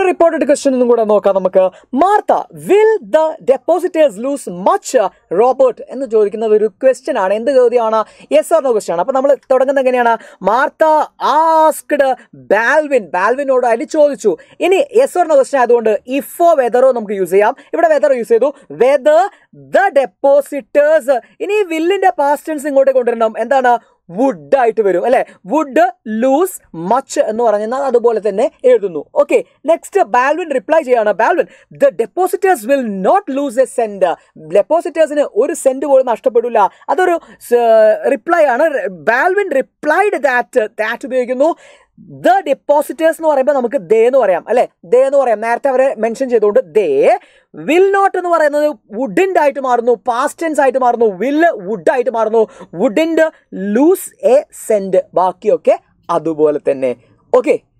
മറ്റൊരു reported question ഒന്നും കൂടെ നോക്കാം നമുക്ക് Martha will the depositors lose much Robert എന്ന് ചോദിക്കുന്നത് ഒരു ക്വസ്റ്റ്യൻ ആണ് എന്ത് ചോദ്യമാണ് യെസ് ഓർ നോ ക്വസ്റ്റ്യൻ ആണ് അപ്പോൾ നമ്മൾ തുടങ്ങുന്നത് എങ്ങനെയാണ് മാർത്ത ആസ്ക്ഡ് ബാൽവിൻ ബാൽവിനോട് അതിൽ ചോദിച്ചു ഇനി യെസ് ഓർ നോ ക്വസ്റ്റ്യൻ ആയതുകൊണ്ട് ഇഫോ വെതറോ നമുക്ക് യൂസ് ചെയ്യാം ഇവിടെ വെതർ യൂസ് ചെയ്തു വെദർ ദ ഡെപ്പോസിറ്റേഴ്സ് ഇനി വില്ലിന്റെ പാസ്റ്റൻസ് ഇങ്ങോട്ട് കൊണ്ടുവരണം എന്താണ് വുഡ് ആയിട്ട് വരും അല്ലെ വുഡ് ലൂസ് മച്ച് എന്ന് പറഞ്ഞാൽ അതുപോലെ തന്നെ എഴുതുന്നു ഓക്കെ നെക്സ്റ്റ് ബാൽവിൻ റിപ്ലൈ ചെയ്യാണ് Baldwin the depositors will not lose a cent ഡെപ്പോസിറ്റേഴ്സിന് ഒരു സെന്റ് പോലും നഷ്ടപ്പെടില്ല അതൊരു റിപ്ലൈ ആണ് ബാൽവിൻ റിപ്ലൈഡ് ദാറ്റ് ദാറ്റ് ഉപയോഗിക്കുന്നു ദ ഡെപ്പോസിറ്റേഴ്സ് എന്ന് പറയുമ്പോൾ നമുക്ക് ദേ എന്ന് പറയാം അല്ലെ ദേ എന്ന് പറയാം നേരത്തെ അവരെ മെൻഷൻ ചെയ്തുകൊണ്ട് ദേ വിൽ നോട്ട് എന്ന് പറയുന്നത് വുഡിൻ്റെ ആയിട്ട് മാറുന്നു പാസ്റ്റൻസ് ആയിട്ട് മാറുന്നു വില്ല് വുഡ് ആയിട്ട് മാറുന്നു വുഡിൻ്റെ ലൂസ് എ സെന്റ് ബാക്കിയൊക്കെ അതുപോലെ തന്നെ ഓക്കെ